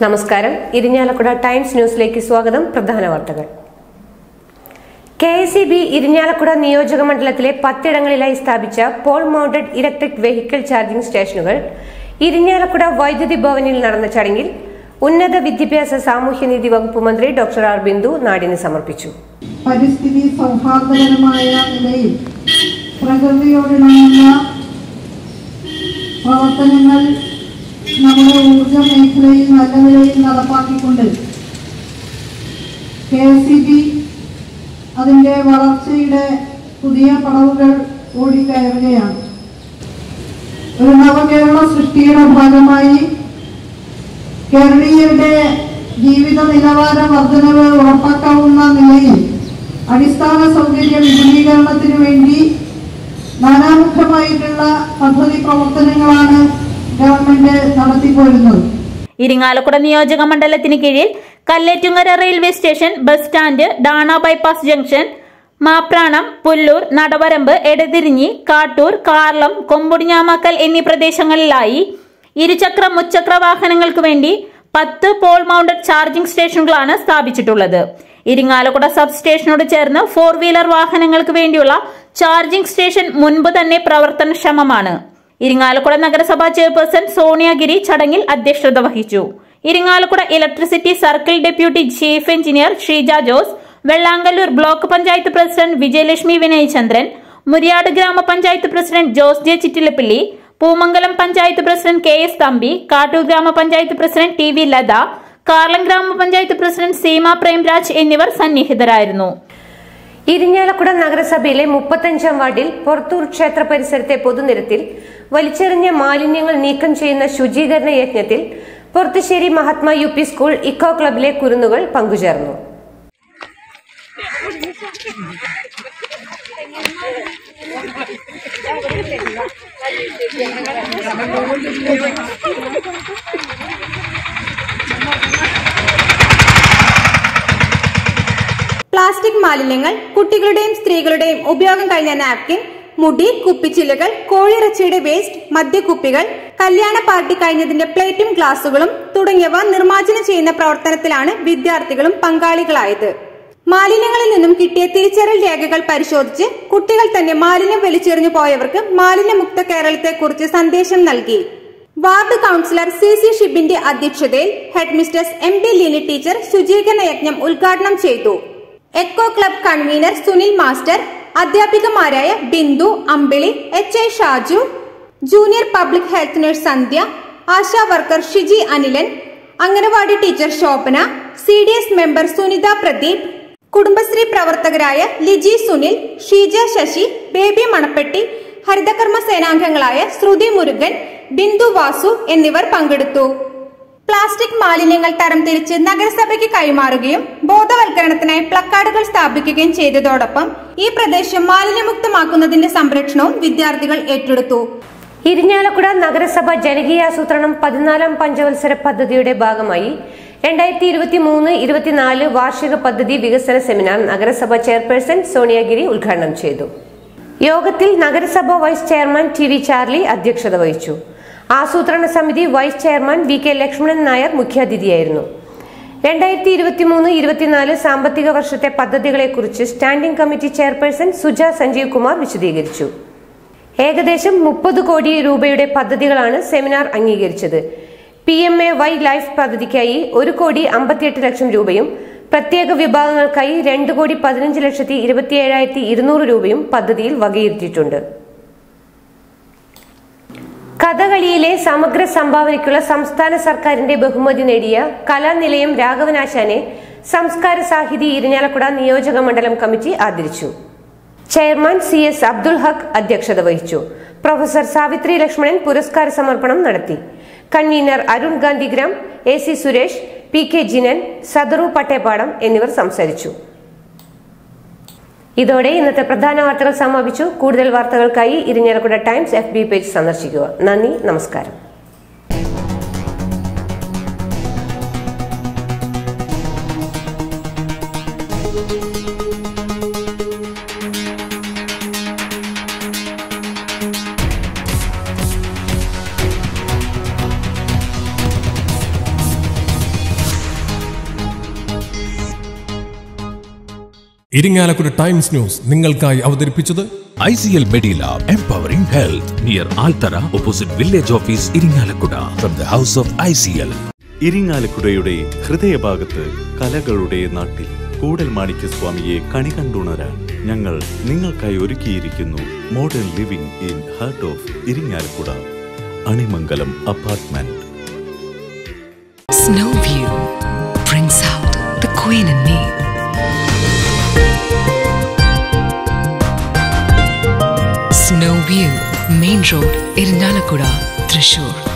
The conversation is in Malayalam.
നമസ്കാരം ഇരിഞ്ഞാലക്കുട ടൈംസ് ന്യൂസിലേക്ക് സ്വാഗതം പ്രധാന വാർത്തകൾ K S E B Irinjalakuda നിയോജക മണ്ഡലത്തിലെ പത്തിടങ്ങളിലായി സ്ഥാപിച്ച pole mounted electric vehicle charging സ്റ്റേഷനുകൾ ഇരിഞ്ഞാലക്കുട വൈദ്യുതി ഭവനിൽ നടന്ന ചടങ്ങിൽ ഉന്നത വിദ്യാഭ്യാസ സാമൂഹ്യനീതി വകുപ്പ് മന്ത്രി ഡോക്ടർ ആർ ബിന്ദു നാടിന് സമർപ്പിച്ചു പരിസ്ഥിതി സൗഹാർദ്ദകരമായ നിലയിൽ പ്രകൃതിയോടിണങ്ങുന്ന പ്രവർത്തനങ്ങൾ നമ്മുടെ ഊർജ മേഖലയിൽ നല്ല നിലയിൽ നടപ്പാക്കിക്കൊണ്ട് കെ എസ് സി ബി അതിൻ്റെ വളർച്ചയുടെ പുതിയ പടവുകൾ ഓടിക്കയറുകയാണ് ഒരു നവകേരള സൃഷ്ടിയുടെ ഭാഗമായി കേരളീയരുടെ ജീവിത നിലവാര വർധനവ് ഉറപ്പാക്കാവുന്ന നിലയിൽ അടിസ്ഥാന സൗകര്യ വിപുലീകരണത്തിന് വേണ്ടി നാനാമുഖമായിട്ടുള്ള പദ്ധതി പ്രവർത്തനങ്ങളാണ് ഗവൺമെന്റ് നടത്തിപ്പോരുന്നത് ഇരിങ്ങാലക്കുട നിയോജക മണ്ഡലത്തിന് കീഴിൽ Kallettumkara railway station bus stand Dana bypass junction Mapranam Pullur Nadavaramba Edathirinji Kattur Karalam Kombodinjamakkal എന്നീ പ്രദേശങ്ങളിലായി ഇരുചക്ര മുച്ചക്ര വാഹനങ്ങൾക്ക് വേണ്ടി പത്ത് പോൾ മൗണ്ടഡ് ചാർജിംഗ് സ്റ്റേഷനുകളാണ് സ്ഥാപിച്ചിട്ടുള്ളത് ഇരിങ്ങാലക്കുട സബ് സ്റ്റേഷനോട് ചേർന്ന് ഫോർ വീലർ വാഹനങ്ങൾക്ക് വേണ്ടിയുള്ള ചാർജിംഗ് സ്റ്റേഷൻ മുൻപ് തന്നെ പ്രവർത്തനക്ഷമമാണ് ഇരിങ്ങാലക്കുട നഗരസഭാ ചെയർപേഴ്സൺ സോണിയഗിരി ചടങ്ങിൽ അധ്യക്ഷത വഹിച്ചു Irinjalakuda electricity circle deputy chief engineer Sheeja Jose Vellangallur block panchayat president Vijayalakshmi Vinayachandran Muriyad grama panchayat president Jose J Chittilappilly Poomangalam panchayat president K S Thampi Kattur grama panchayat president T V Latha Karalam grama panchayat president Seema Premraj എന്നിവർ സന്നിഹിതരായിരുന്നു ഇരിഞ്ഞാലക്കുട നഗരസഭയിലെ മുപ്പത്തഞ്ചാം വാർഡിൽ പുറത്തൂർ ക്ഷേത്ര പരിസരത്തെ പൊതുനിരത്തിൽ വലിച്ചെറിഞ്ഞ മാലിന്യങ്ങൾ നീക്കം ചെയ്യുന്ന ശുചീകരണ യജ്ഞത്തിൽ Purathussery Mahatma U P school eco ക്ലബിലെ കുരുന്നുകൾ പങ്കുചേർന്നു പ്ലാസ്റ്റിക് മാലിന്യങ്ങൾ കുട്ടികളുടെയും സ്ത്രീകളുടെയും ഉപയോഗം കഴിഞ്ഞ നാപ്കിൻ മുടി കുപ്പിച്ചില്ലുകൾ കോഴിയിറച്ചിയുടെ വേസ്റ്റ് മദ്യക്കുപ്പികൾ കല്യാണ പാർട്ടി കഴിഞ്ഞതിന്റെ പ്ലേറ്റും ഗ്ലാസുകളും തുടങ്ങിയവ നിർമ്മാർജ്ജനം ചെയ്യുന്ന പ്രവർത്തനത്തിലാണ് വിദ്യാർത്ഥികളും പങ്കാളികളായത് മാലിന്യങ്ങളിൽ നിന്നും കിട്ടിയ തിരിച്ചറിയൽ രേഖകൾ പരിശോധിച്ച് കുട്ടികൾ തന്നെ മാലിന്യം വലിച്ചെറിഞ്ഞു പോയവർക്ക് മാലിന്യമുക്ത കേരളത്തെക്കുറിച്ച് സന്ദേശം നൽകി വാർഡ് കൌൺസിലർ സി സി ഷിബിന്റെ അധ്യക്ഷതയിൽ headmistress M D Lini teacher ശുചീകരണ യജ്ഞം ഉദ്ഘാടനം ചെയ്തു eco club convener Sunil master അധ്യാപികമാരായ Bindu Ambili H I Shaju junior public health nurse Sandhya Asha worker Shiji Anilan anganwadi teacher Shobhana C D S member Sunitha Pradeep Kudumbashree പ്രവർത്തകരായ ലിജി സുനിൽ ഷീജ ശശി ബേബി മണപ്പെട്ടി ഹരിതകർമ്മ സേനാംഗങ്ങളായ ശ്രുതി മുരുകൻ ബിന്ദു വാസു എന്നിവർ പങ്കെടുത്തു പ്ലാസ്റ്റിക് മാലിന്യങ്ങൾ തരംതിരിച്ച് നഗരസഭയ്ക്ക് കൈമാറുകയും ബോധവൽക്കരണത്തിനായി പ്ലക്കാർഡുകൾ സ്ഥാപിക്കുകയും ചെയ്തതോടൊപ്പം ഈ പ്രദേശം മാലിന്യമുക്തമാക്കുന്നതിന്റെ സംരക്ഷണവും വിദ്യാർത്ഥികൾ ഏറ്റെടുത്തു ഇരിഞ്ഞാലക്കുട നഗരസഭ ജനകീയാസൂത്രണം പതിനാലാം പഞ്ചവത്സര പദ്ധതിയുടെ ഭാഗമായി രണ്ടായിരത്തി ഇരുപത്തി മൂന്ന് ഇരുപത്തിനാല് വാർഷിക പദ്ധതി വികസന സെമിനാർ നഗരസഭ ചെയർപേഴ്സൺ സോണിയാഗിരി ഉദ്ഘാടനം ചെയ്തു യോഗത്തിൽ നഗരസഭ vice chairman T V Charlie അധ്യക്ഷത വഹിച്ചു ആസൂത്രണ സമിതി vice chairman V K Lakshmanan Nair മുഖ്യാതിഥിയായിരുന്നു രണ്ടായിരത്തി ഇരുപത്തി മൂന്ന് ഇരുപത്തിനാല് സാമ്പത്തിക വർഷത്തെ പദ്ധതികളെക്കുറിച്ച് standing committee chairperson Suja Sanjeev Kumar വിശദീകരിച്ചു ഏകദേശം മുപ്പത് കോടി രൂപയുടെ പദ്ധതികളാണ് സെമിനാർ അംഗീകരിച്ചത് P M A Y life പദ്ധതിക്കായി ഒരു കോടി അമ്പത്തിയെട്ട് ലക്ഷം രൂപയും പ്രത്യേക വിഭാഗങ്ങൾക്കായി രണ്ട് കോടി പതിനഞ്ച് ലക്ഷത്തി ഇരുപത്തിയേഴായിരത്തി ഇരുന്നൂറ് രൂപയും പദ്ധതിയിൽ വകയിരുത്തിയിട്ടുണ്ട് കഥകളിയിലെ സമഗ്ര സംഭാവനയ്ക്കുള്ള സംസ്ഥാന സർക്കാരിന്റെ ബഹുമതി നേടിയ കലാനിലയം രാഘവനാശാനെ സംസ്കാര സാഹിതി ഇരിഞ്ഞാലക്കുട നിയോജക മണ്ഡലം കമ്മിറ്റി ആദരിച്ചു chairman C S Abdul Haq അധ്യക്ഷത വഹിച്ചു പ്രൊഫസർ സാവിത്രി ലക്ഷ്മണൻ പുരസ്കാര സമർപ്പണം നടത്തി convener Arun Gandhigram A C Suresh P K Jinan Sadaru Pattepadam എന്നിവർ സംസാരിച്ചു ഇതോടെ ഇന്നത്തെ പ്രധാന വാർത്തകൾ സമാപിച്ചു കൂടുതൽ വാർത്തകൾക്കായി Irinjalakuda times F B page സന്ദർശിക്കുക നന്ദി നമസ്കാരം ഇരിങ്ങാലക്കുട ടൈംസ് ന്യൂസ് നിങ്ങൾക്കായി അവതരിപ്പിച്ചത് ICL Medilab Empowering Health near Altara opposite Village Office Iringalakkuda from the house of ICL. ഇരിങ്ങാലക്കുടയുടെ ഹൃദയഭാഗത്ത് കലകളുടെ നാട്ടിൽ കൂടൽ മാണിക്യ സ്വാമിയെ കണി കണ്ടുണരാൻ ഞങ്ങൾ നിങ്ങൾക്കായി ഒരുക്കിയിരിക്കുന്നു modern living in heart of Irinjalakuda Animangalam apartment Snow View brings out the queen in me. Snow View, Main Road, Irinalakuda, Thrissur.